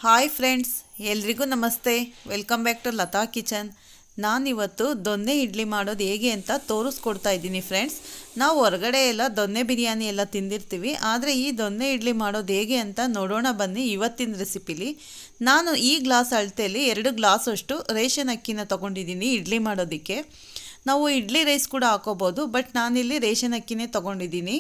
hi friends ಎಲ್ರಿಗೂ ನಮಸ್ತೆ welcome back to Latha kitchen ನಾನಿವತ್ತು ದೊನ್ನೆ ಇಡ್ಲಿ ಮಾಡೋದು ಹೇಗೆ ಅಂತ ತೋರಿಸ್ಕೊಡ್ತಾ ಇದ್ದೀನಿ ಫ್ರೆಂಡ್ಸ್ ನಾವು ಹೊರಗಡೆ ಎಲ್ಲ ದೊನ್ನೆ ಬಿರಿಯಾನಿ ಎಲ್ಲ ತಿಂದಿರ್ತೀವಿ ಆದರೆ ಈ ದೊನ್ನೆ ಇಡ್ಲಿ ಮಾಡೋದು ಹೇಗೆ ಅಂತ ನೋಡೋಣ ಬನ್ನಿ ಇವತ್ತಿನ ರೆಸಿಪಿಲಿ ನಾನು ಈ ಗ್ಲಾಸ್ ಅಳತೆಯಲ್ಲಿ ಎರಡು ಗ್ಲಾಸ್ ಅಷ್ಟು ರೇಷನ್ ಅಕ್ಕಿನ ತೊಗೊಂಡಿದ್ದೀನಿ ಇಡ್ಲಿ ಮಾಡೋದಕ್ಕೆ ನಾವು ಇಡ್ಲಿ ರೈಸ್ ಕೂಡ ಹಾಕೋಬೋದು ಬಟ್ ನಾನಿಲ್ಲಿ ರೇಷನ್ ಅಕ್ಕಿನೇ ತೊಗೊಂಡಿದ್ದೀನಿ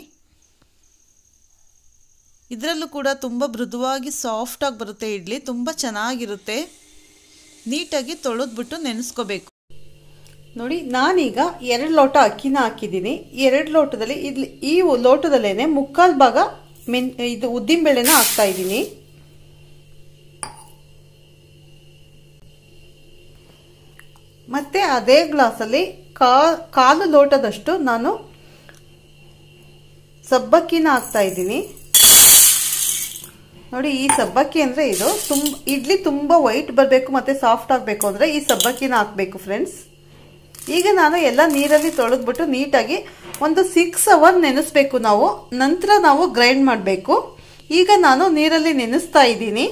ಇದರಲ್ಲೂ ಕೂಡ ತುಂಬ ಮೃದುವಾಗಿ ಸಾಫ್ಟಾಗಿ ಬರುತ್ತೆ ಇಡ್ಲಿ ತುಂಬ ಚೆನ್ನಾಗಿರುತ್ತೆ ನೀಟಾಗಿ ತೊಳೆದ್ಬಿಟ್ಟು ನೆನೆಸ್ಕೋಬೇಕು ನೋಡಿ ನಾನೀಗ ಎರಡು ಲೋಟ ಅಕ್ಕಿನ ಹಾಕಿದ್ದೀನಿ ಎರಡು ಲೋಟದಲ್ಲಿ ಇಲ್ಲಿ ಈ ಲೋಟದಲ್ಲೇ ಮುಕ್ಕಾಲು ಭಾಗ ಮೆನ್ ಇದು ಉದ್ದಿನಬೇಳೆನ ಹಾಕ್ತಾ ಇದ್ದೀನಿ ಮತ್ತೆ ಅದೇ ಗ್ಲಾಸಲ್ಲಿ ಕಾ ಕಾಲು ಲೋಟದಷ್ಟು ನಾನು ಸಬ್ಬಕ್ಕಿನ ಹಾಕ್ತಾ ಇದ್ದೀನಿ ನೋಡಿ ಈ ಸಬ್ಬಕ್ಕಿ ಅಂದರೆ ಇದು ತುಂಬ ಇಡ್ಲಿ ತುಂಬ ವೈಟ್ ಬರಬೇಕು ಮತ್ತು ಸಾಫ್ಟ್ ಆಗಬೇಕು ಅಂದರೆ ಈ ಸಬ್ಬಕ್ಕಿನ ಹಾಕಬೇಕು ಫ್ರೆಂಡ್ಸ್ ಈಗ ನಾನು ಎಲ್ಲ ನೀರಲ್ಲಿ ತೊಳೆದ್ಬಿಟ್ಟು ನೀಟಾಗಿ ಒಂದು ಸಿಕ್ಸ್ ಅವರ್ ನೆನೆಸ್ಬೇಕು ನಾವು ನಂತರ ನಾವು ಗ್ರೈಂಡ್ ಮಾಡಬೇಕು ಈಗ ನಾನು ನೀರಲ್ಲಿ ನೆನೆಸ್ತಾ ಇದ್ದೀನಿ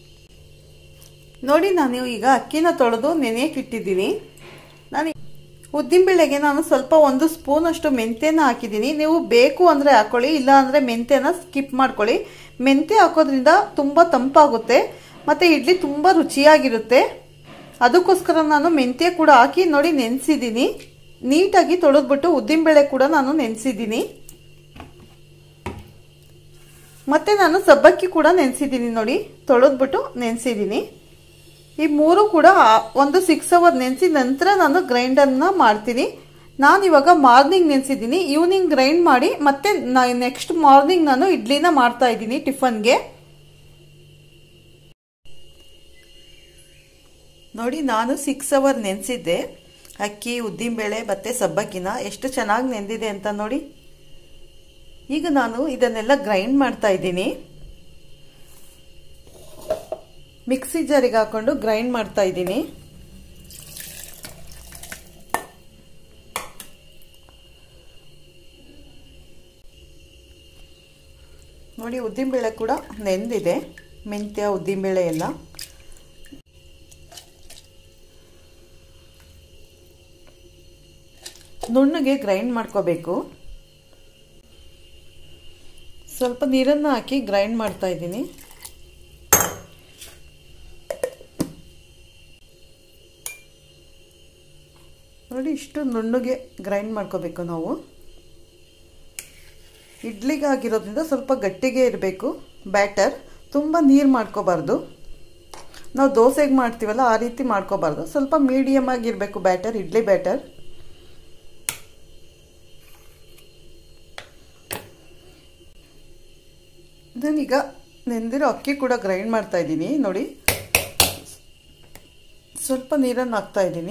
ನೋಡಿ ನಾನು ಈಗ ಅಕ್ಕಿನ ತೊಳೆದು ನೆನೆಯಕ್ಕೆ ಇಟ್ಟಿದ್ದೀನಿ ನಾನು ಉದ್ದಿನಬೇಳೆಗೆ ನಾನು ಸ್ವಲ್ಪ ಒಂದು ಸ್ಪೂನಷ್ಟು ಮೆಂತ್ಯನ ಹಾಕಿದ್ದೀನಿ ನೀವು ಬೇಕು ಅಂದರೆ ಹಾಕೊಳ್ಳಿ ಇಲ್ಲ ಅಂದರೆ ಮೆಂತ್ಯನ ಸ್ಕಿಪ್ ಮಾಡ್ಕೊಳ್ಳಿ ಮೆಂತ್ಯ ಹಾಕೋದ್ರಿಂದ ತುಂಬ ತಂಪಾಗುತ್ತೆ ಮತ್ತು ಇಡ್ಲಿ ತುಂಬ ರುಚಿಯಾಗಿರುತ್ತೆ ಅದಕ್ಕೋಸ್ಕರ ನಾನು ಮೆಂತ್ಯ ಕೂಡ ಹಾಕಿ ನೋಡಿ ನೆನೆಸಿದ್ದೀನಿ ನೀಟಾಗಿ ತೊಳೆದ್ಬಿಟ್ಟು ಉದ್ದಿನಬೇಳೆ ಕೂಡ ನಾನು ನೆನೆಸಿದ್ದೀನಿ ಮತ್ತು ನಾನು ಸಬ್ಬಕ್ಕಿ ಕೂಡ ನೆನೆಸಿದ್ದೀನಿ ನೋಡಿ ತೊಳೆದ್ಬಿಟ್ಟು ನೆನೆಸಿದ್ದೀನಿ ಈ ಮೂರು ಕೂಡ ಒಂದು ಸಿಕ್ಸ್ ಅವರ್ ನೆನೆಸಿ ನಂತರ ನಾನು ಗ್ರೈಂಡನ್ನು ಮಾಡ್ತೀನಿ ನಾನು ಇವಾಗ ಮಾರ್ನಿಂಗ್ ನೆನೆಸಿದ್ದೀನಿ ಈವ್ನಿಂಗ್ ಗ್ರೈಂಡ್ ಮಾಡಿ ಮತ್ತೆ ನೆಕ್ಸ್ಟ್ ಮಾರ್ನಿಂಗ್ ನಾನು ಇಡ್ಲಿನ ಮಾಡ್ತಾ ಇದ್ದೀನಿ ಟಿಫನ್ಗೆ ನೋಡಿ ನಾನು ಸಿಕ್ಸ್ ಅವರ್ ನೆನೆಸಿದ್ದೆ ಅಕ್ಕಿ ಉದ್ದಿನಬೇಳೆ ಮತ್ತು ಸಬ್ಬಕ್ಕಿನ ಎಷ್ಟು ಚೆನ್ನಾಗಿ ನೆಂದಿದೆ ಅಂತ ನೋಡಿ ಈಗ ನಾನು ಇದನ್ನೆಲ್ಲ ಗ್ರೈಂಡ್ ಮಾಡ್ತಾ ಇದ್ದೀನಿ ಮಿಕ್ಸಿ ಜಾರಿಗೆ ಹಾಕೊಂಡು ಗ್ರೈಂಡ್ ಮಾಡ್ತಾ ಇದ್ದೀನಿ ನೋಡಿ ಉದ್ದಿನಬೇಳೆ ಕೂಡ ನೆಂದಿದೆ ಮೆಂತ್ಯ ಉದ್ದಿನಬೇಳೆ ಎಲ್ಲ ನುಣ್ಣಗೆ ಗ್ರೈಂಡ್ ಮಾಡ್ಕೋಬೇಕು ಸ್ವಲ್ಪ ನೀರನ್ನು ಹಾಕಿ ಗ್ರೈಂಡ್ ಮಾಡ್ತಾ ಇದ್ದೀನಿ ನೋಡಿ ಇಷ್ಟು ನುಣ್ಣಗೆ ಗ್ರೈಂಡ್ ಮಾಡ್ಕೋಬೇಕು ನಾವು ಇಡ್ಲಿಗಾಗಿರೋದ್ರಿಂದ ಸ್ವಲ್ಪ ಗಟ್ಟಿಗೆ ಇರಬೇಕು ಬ್ಯಾಟರ್ ತುಂಬ ನೀರು ಮಾಡ್ಕೋಬಾರ್ದು ನಾವು ದೋಸೆಗೆ ಮಾಡ್ತೀವಲ್ಲ ಆ ರೀತಿ ಮಾಡ್ಕೋಬಾರ್ದು ಸ್ವಲ್ಪ ಮೀಡಿಯಮ್ ಆಗಿರಬೇಕು ಬ್ಯಾಟರ್ ಇಡ್ಲಿ ಬ್ಯಾಟರ್ ನಾನೀಗ ನೆಂದಿರೋ ಅಕ್ಕಿ ಕೂಡ ಗ್ರೈಂಡ್ ಮಾಡ್ತಾ ಇದ್ದೀನಿ ನೋಡಿ ಸ್ವಲ್ಪ ನೀರನ್ನು ಹಾಕ್ತಾ ಇದ್ದೀನಿ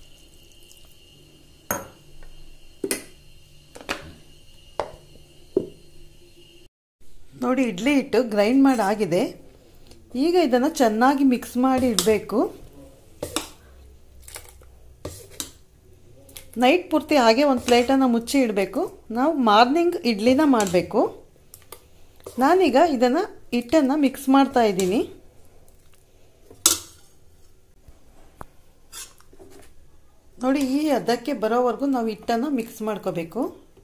ನೋಡಿ ಇಡ್ಲಿ ಹಿಟ್ಟು ಗ್ರೈಂಡ್ ಮಾಡಿ ಆಗಿದೆ ಈಗ ಇದನ್ನು ಚೆನ್ನಾಗಿ ಮಿಕ್ಸ್ ಮಾಡಿ ಇಡಬೇಕು ನೈಟ್ ಪೂರ್ತಿ ಹಾಗೆ ಒಂದು ಪ್ಲೇಟನ್ನು ಮುಚ್ಚಿ ಇಡಬೇಕು ನಾವು ಮಾರ್ನಿಂಗ್ ಇಡ್ಲಿನ ಮಾಡಬೇಕು ನಾನೀಗ ಇದನ್ನು ಹಿಟ್ಟನ್ನು ಮಿಕ್ಸ್ ಮಾಡ್ತಾ ಇದ್ದೀನಿ ನೋಡಿ ಈ ಅದಕ್ಕೆ ಬರೋವರೆಗೂ ನಾವು ಹಿಟ್ಟನ್ನು ಮಿಕ್ಸ್ ಮಾಡ್ಕೋಬೇಕು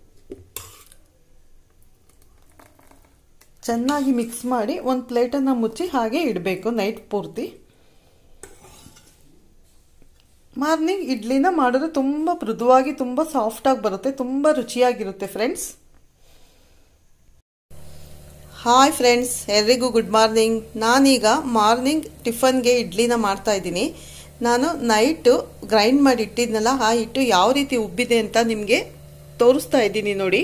ಚೆನ್ನಾಗಿ ಮಿಕ್ಸ್ ಮಾಡಿ ಒಂದು ಪ್ಲೇಟನ್ನು ಮುಚ್ಚಿ ಹಾಗೆ ಇಡಬೇಕು ನೈಟ್ ಪೂರ್ತಿ ಮಾರ್ನಿಂಗ್ ಇಡ್ಲಿನ ಮಾಡಿದ್ರೆ ತುಂಬ ಮೃದುವಾಗಿ ತುಂಬ ಸಾಫ್ಟಾಗಿ ಬರುತ್ತೆ ತುಂಬ ರುಚಿಯಾಗಿರುತ್ತೆ ಫ್ರೆಂಡ್ಸ್ ಹಾಯ್ ಫ್ರೆಂಡ್ಸ್ ಎಲ್ರಿಗೂ ಗುಡ್ ಮಾರ್ನಿಂಗ್ ನಾನೀಗ ಮಾರ್ನಿಂಗ್ ಟಿಫನ್ಗೆ ಇಡ್ಲಿನ ಮಾಡ್ತಾ ಇದ್ದೀನಿ ನಾನು ನೈಟು ಗ್ರೈಂಡ್ ಮಾಡಿ ಇಟ್ಟಿದ್ನಲ್ಲ ಆ ಹಿಟ್ಟು ಯಾವ ರೀತಿ ಉಬ್ಬಿದೆ ಅಂತ ನಿಮಗೆ ತೋರಿಸ್ತಾ ಇದ್ದೀನಿ ನೋಡಿ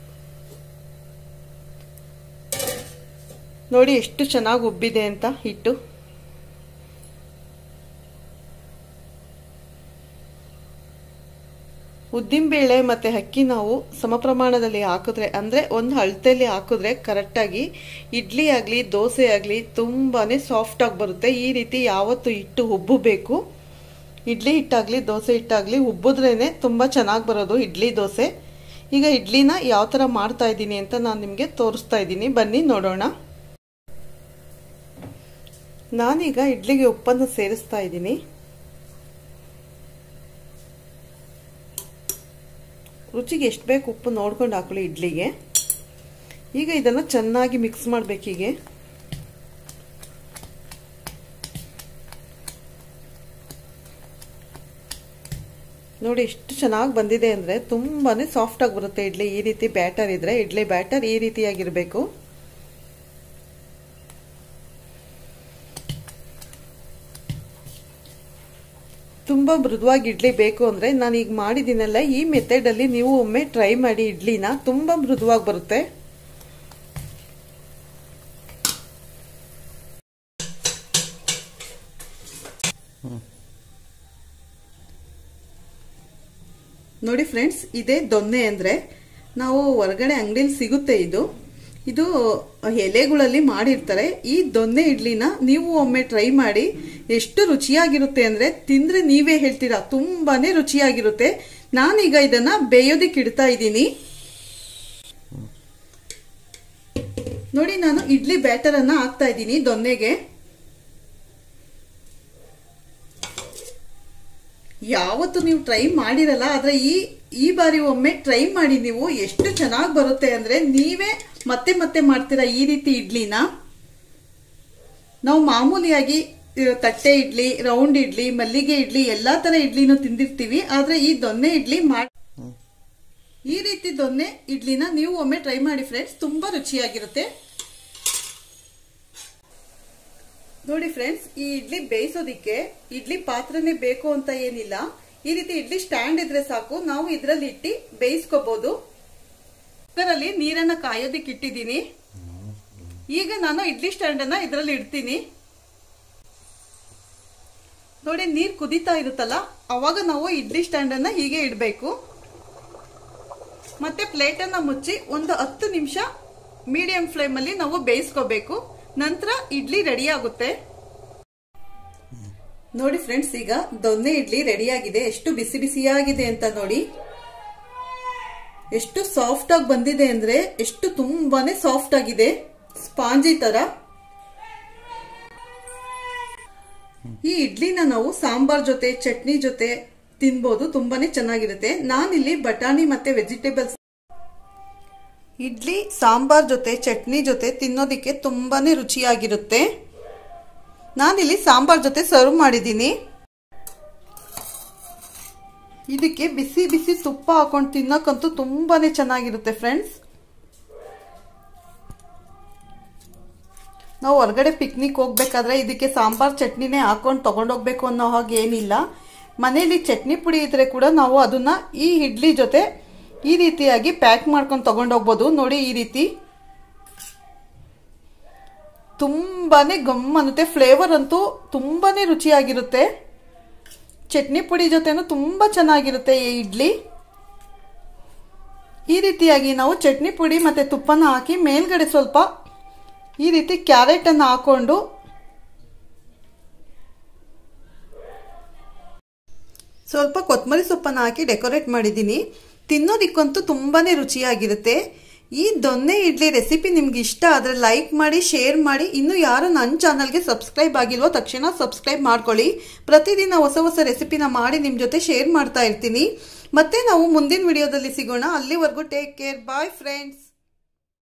ನೋಡಿ ಎಷ್ಟು ಚೆನ್ನಾಗಿ ಉಬ್ಬಿದೆ ಅಂತ ಹಿಟ್ಟು ಉದ್ದಿನಬೇಳೆ ಮತ್ತು ಅಕ್ಕಿ ನಾವು ಸಮ ಪ್ರಮಾಣದಲ್ಲಿ ಹಾಕಿದ್ರೆ ಅಂದರೆ ಒಂದು ಅಳತೆಯಲ್ಲಿ ಹಾಕಿದ್ರೆ ಕರೆಕ್ಟಾಗಿ ಇಡ್ಲಿ ಆಗಲಿ ದೋಸೆ ಆಗಲಿ ತುಂಬಾ ಸಾಫ್ಟಾಗಿ ಬರುತ್ತೆ ಈ ರೀತಿ ಯಾವತ್ತು ಹಿಟ್ಟು ಉಬ್ಬಬೇಕು ಇಡ್ಲಿ ಹಿಟ್ಟಾಗಲಿ ದೋಸೆ ಹಿಟ್ಟಾಗಲಿ ಉಬ್ಬಿದ್ರೇ ತುಂಬ ಚೆನ್ನಾಗಿ ಬರೋದು ಇಡ್ಲಿ ದೋಸೆ ಈಗ ಇಡ್ಲಿನ ಯಾವ ಥರ ಮಾಡ್ತಾ ಇದ್ದೀನಿ ಅಂತ ನಾನು ನಿಮಗೆ ತೋರಿಸ್ತಾ ಇದ್ದೀನಿ ಬನ್ನಿ ನೋಡೋಣ ನಾನೀಗ ಇಡ್ಲಿಗೆ ಉಪ್ಪನ್ನು ಸೇರಿಸ್ತಾ ಇದ್ದೀನಿ ರುಚಿಗೆ ಎಷ್ಟು ಬೇಕು ಉಪ್ಪು ನೋಡ್ಕೊಂಡು ಹಾಕೊಳ್ಳಿ ಇಡ್ಲಿಗೆ ಈಗ ಇದನ್ನು ಚೆನ್ನಾಗಿ ಮಿಕ್ಸ್ ಮಾಡಬೇಕೀಗೆ ನೋಡಿ ಎಷ್ಟು ಚೆನ್ನಾಗಿ ಬಂದಿದೆ ಅಂದರೆ ತುಂಬಾ ಸಾಫ್ಟಾಗಿ ಬರುತ್ತೆ ಇಡ್ಲಿ ಈ ರೀತಿ ಬ್ಯಾಟರ್ ಇದ್ರೆ ಇಡ್ಲಿ ಬ್ಯಾಟರ್ ಈ ರೀತಿಯಾಗಿರಬೇಕು ತುಂಬ ಮೃದುವಾಗಿ ಇಡ್ಲಿ ಬೇಕು ಅಂದರೆ ನಾನು ಈಗ ಮಾಡಿದ್ದೀನಲ್ಲ ಈ ಮೆಥಡಲ್ಲಿ ನೀವು ಒಮ್ಮೆ ಟ್ರೈ ಮಾಡಿ ಇಡ್ಲಿನ ತುಂಬ ಮೃದುವಾಗಿ ಬರುತ್ತೆ ನೋಡಿ ಫ್ರೆಂಡ್ಸ್ ಇದೇ ದೊನ್ನೆ ಅಂದರೆ ನಾವು ಹೊರಗಡೆ ಅಂಗಡಿಲಿ ಸಿಗುತ್ತೆ ಇದು ಇದು ಎಲೆಗಳಲ್ಲಿ ಮಾಡಿರ್ತಾರೆ ಈ ದೊನ್ನೆ ಇಡ್ಲಿನ ನೀವು ಒಮ್ಮೆ ಟ್ರೈ ಮಾಡಿ ಎಷ್ಟು ರುಚಿಯಾಗಿರುತ್ತೆ ಅಂದರೆ ತಿಂದರೆ ನೀವೇ ಹೇಳ್ತೀರಾ ತುಂಬಾನೇ ರುಚಿಯಾಗಿರುತ್ತೆ ನಾನೀಗ ಇದನ್ನ ಬೇಯೋದಕ್ಕೆ ಇಡ್ತಾ ಇದ್ದೀನಿ ನೋಡಿ ನಾನು ಇಡ್ಲಿ ಬ್ಯಾಟರ್ ಅನ್ನ ಹಾಕ್ತಾ ಇದ್ದೀನಿ ದೊನ್ನೆಗೆ ಯಾವತ್ತು ನೀವು ಟ್ರೈ ಮಾಡಿರಲ್ಲ ಆದ್ರೆ ಈ ಈ ಬಾರಿ ಒಮ್ಮೆ ಟ್ರೈ ಮಾಡಿ ನೀವು ಎಷ್ಟು ಚೆನ್ನಾಗಿ ಬರುತ್ತೆ ಅಂದ್ರೆ ನೀವೇ ಮತ್ತೆ ಮತ್ತೆ ಮಾಡ್ತೀರಾ ಈ ರೀತಿ ಇಡ್ಲಿನ ನಾವು ಮಾಮೂಲಿಯಾಗಿ ತಟ್ಟೆ ಇಡ್ಲಿ ರೌಂಡ್ ಇಡ್ಲಿ ಮಲ್ಲಿಗೆ ಇಡ್ಲಿ ಎಲ್ಲಾ ತರ ಇಡ್ಲಿನೂ ತಿಂದಿರ್ತೀವಿ ಆದ್ರೆ ಈ ದೊನ್ನೆ ಇಡ್ಲಿ ಮಾಡಿ ಈ ರೀತಿ ದೊನ್ನೆ ಇಡ್ಲಿನ ನೀವು ಒಮ್ಮೆ ಟ್ರೈ ಮಾಡಿ ಫ್ರೆಂಡ್ಸ್ ತುಂಬಾ ರುಚಿಯಾಗಿರುತ್ತೆ ನೋಡಿ ಫ್ರೆಂಡ್ಸ್ ಈ ಇಡ್ಲಿ ಬೇಯಿಸೋದಿಕ್ಕೆ ಇಡ್ಲಿ ಪಾತ್ರನೇ ಬೇಕು ಅಂತ ಏನಿಲ್ಲ ಈ ರೀತಿ ಇಡ್ಲಿ ಸ್ಟ್ಯಾಂಡ್ ಇದ್ರೆ ಸಾಕು ನಾವು ಇದರಲ್ಲಿ ಇಟ್ಟು ಬೇಯಿಸ್ಕೋಬಹುದು ಇದರಲ್ಲಿ ನೀರನ್ನ ಕಾಯೋದಿಕ್ಕೆ ಇಟ್ಟಿದ್ದೀನಿ ಈಗ ನಾನು ಇಡ್ಲಿ ಸ್ಟ್ಯಾಂಡ್ ಅನ್ನ ಇದರಲ್ಲಿ ಇಡ್ತೀನಿ ನೋಡಿ ನೀರ್ ಕುದೀತಾ ಇರುತ್ತಲ್ಲ ಅವಾಗ ನಾವು ಇಡ್ಲಿ ಸ್ಟ್ಯಾಂಡ್ ಅನ್ನ ಹೀಗೆ ಇಡಬೇಕು ಮತ್ತೆ ಪ್ಲೇಟ್ ಅನ್ನ ಮುಚ್ಚಿ ಒಂದು ಹತ್ತು ನಿಮಿಷ ಮೀಡಿಯಂ ಫ್ಲೇಮ್ ಅಲ್ಲಿ ನಾವು ಬೇಯಿಸ್ಕೋಬೇಕು ನಂತರ ಇಡ್ಲಿ ರೆಡಿ ಆಗುತ್ತೆ ನೋಡಿ ಫ್ರೆಂಡ್ಸ್ ಈಗ ದೊನ್ನೆ ಇಡ್ಲಿ ರೆಡಿ ಆಗಿದೆ ಎಷ್ಟು ಬಿಸಿ ಬಿಸಿಯಾಗಿದೆ ಅಂತ ನೋಡಿ ಎಷ್ಟು ಸಾಫ್ಟ್ ಆಗಿ ಬಂದಿದೆ ಅಂದ್ರೆ ಎಷ್ಟು ತುಂಬಾನೇ ಸಾಫ್ಟ್ ಆಗಿದೆ ಸ್ಪಾಂಜಿ ತರ ಈ ಇಡ್ಲಿನ ನಾವು ಸಾಂಬಾರ್ ಜೊತೆ ಚಟ್ನಿ ಜೊತೆ ತಿನ್ಬೋದು ತುಂಬಾನೇ ಚೆನ್ನಾಗಿರುತ್ತೆ ನಾನಿಲ್ಲಿ ಬಟಾಣಿ ಮತ್ತೆ ವೆಜಿಟೇಬಲ್ಸ್ ಇಡ್ಲಿ ಸಾಂಬಾರ್ ಜೊತೆ ಚಟ್ನಿ ಜೊತೆ ತಿನ್ನೋದಿಕ್ಕೆ ತುಂಬಾನೇ ರುಚಿಯಾಗಿರುತ್ತೆ ನಾನಿಲ್ಲಿ ಸಾಂಬಾರ್ ಜೊತೆ ಸರ್ವ್ ಮಾಡಿದ್ದೀನಿ ಇದಕ್ಕೆ ಬಿಸಿ ಬಿಸಿ ತುಪ್ಪ ಹಾಕೊಂಡು ತಿನ್ನೋಕ್ಕಂತೂ ತುಂಬಾನೇ ಚೆನ್ನಾಗಿರುತ್ತೆ ಫ್ರೆಂಡ್ಸ್ ನಾವು ಹೊರಗಡೆ ಪಿಕ್ನಿಕ್ ಹೋಗ್ಬೇಕಾದ್ರೆ ಇದಕ್ಕೆ ಸಾಂಬಾರ್ ಚಟ್ನಿನೇ ಹಾಕೊಂಡು ತಗೊಂಡೋಗ್ಬೇಕು ಅನ್ನೋ ಹಾಗೆ ಏನಿಲ್ಲ ಮನೇಲಿ ಚಟ್ನಿ ಪುಡಿ ಇದ್ರೆ ಕೂಡ ನಾವು ಅದನ್ನ ಈ ಇಡ್ಲಿ ಜೊತೆ ಈ ರೀತಿಯಾಗಿ ಪ್ಯಾಕ್ ಮಾಡ್ಕೊಂಡು ತಗೊಂಡೋಗ್ಬೋದು ನೋಡಿ ಈ ರೀತಿ ತುಂಬಾನೇ ಗಮ್ ಅನ್ನುತ್ತೆ ಫ್ಲೇವರ್ ಅಂತೂ ತುಂಬಾನೇ ರುಚಿಯಾಗಿರುತ್ತೆ ಚಟ್ನಿ ಪುಡಿ ಜೊತೆನೂ ತುಂಬಾ ಚೆನ್ನಾಗಿರುತ್ತೆ ಈ ಇಡ್ಲಿ ಈ ರೀತಿಯಾಗಿ ನಾವು ಚಟ್ನಿ ಪುಡಿ ಮತ್ತೆ ತುಪ್ಪನ ಹಾಕಿ ಮೇಲ್ಗಡೆ ಸ್ವಲ್ಪ ಈ ರೀತಿ ಕ್ಯಾರೆಟ್ ಅನ್ನು ಹಾಕೊಂಡು ಸ್ವಲ್ಪ ಕೊತ್ತಂಬರಿ ಸೊಪ್ಪನ್ನು ಹಾಕಿ ಡೆಕೋರೇಟ್ ಮಾಡಿದ್ದೀನಿ ತಿನ್ನೋದಿಕ್ಕಂತೂ ತುಂಬಾನೇ ರುಚಿಯಾಗಿರುತ್ತೆ ಈ ದೊನ್ನೆ ಇಡ್ಲಿ ರೆಸಿಪಿ ನಿಮ್ಗೆ ಇಷ್ಟ ಆದರೆ ಲೈಕ್ ಮಾಡಿ ಶೇರ್ ಮಾಡಿ ಇನ್ನು ಯಾರು ನನ್ನ ಚಾನಲ್ಗೆ ಸಬ್ಸ್ಕ್ರೈಬ್ ಆಗಿಲ್ವೋ ತಕ್ಷಣ ಸಬ್ಸ್ಕ್ರೈಬ್ ಮಾಡ್ಕೊಳ್ಳಿ ಪ್ರತಿದಿನ ಹೊಸ ಹೊಸ ರೆಸಿಪಿನ ಮಾಡಿ ನಿಮ್ಮ ಜೊತೆ ಶೇರ್ ಮಾಡ್ತಾ ಇರ್ತೀನಿ ಮತ್ತೆ ನಾವು ಮುಂದಿನ ವಿಡಿಯೋದಲ್ಲಿ ಸಿಗೋಣ ಅಲ್ಲಿವರೆಗೂ ಟೇಕ್ ಕೇರ್ ಬಾಯ್ ಫ್ರೆಂಡ್ಸ್